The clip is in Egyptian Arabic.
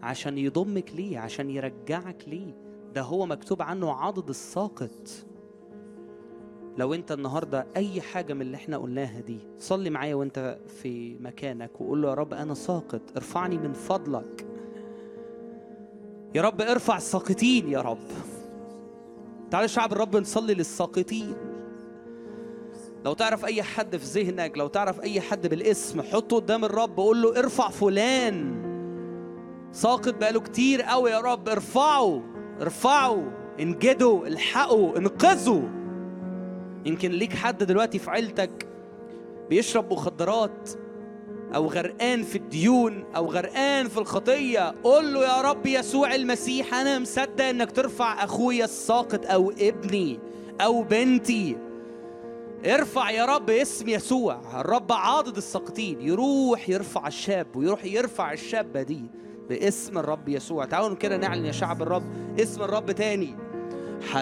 عشان يضمك ليه عشان يرجعك ليه ده هو مكتوب عنه عضد الساقط لو انت النهارده اي حاجه من اللي احنا قلناها دي صلي معايا وانت في مكانك وقول له يا رب انا ساقط ارفعني من فضلك يا رب ارفع الساقطين يا رب تعالى شعب الرب نصلي للساقطين لو تعرف اي حد في ذهنك لو تعرف اي حد بالاسم حطه قدام الرب قول له ارفع فلان ساقط بقاله كتير قوي يا رب ارفعه ارفعه انجدوا الحقوا انقذوا يمكن ليك حد دلوقتي في عيلتك بيشرب مخدرات او غرقان في الديون او غرقان في الخطيه قول له يا رب يسوع المسيح انا مصدق انك ترفع اخويا الساقط او ابني او بنتي ارفع يا رب اسم يسوع الرب عاضد الساقطين يروح يرفع الشاب ويروح يرفع الشابه دي باسم الرب يسوع تعالوا كده نعلن يا شعب الرب اسم الرب تاني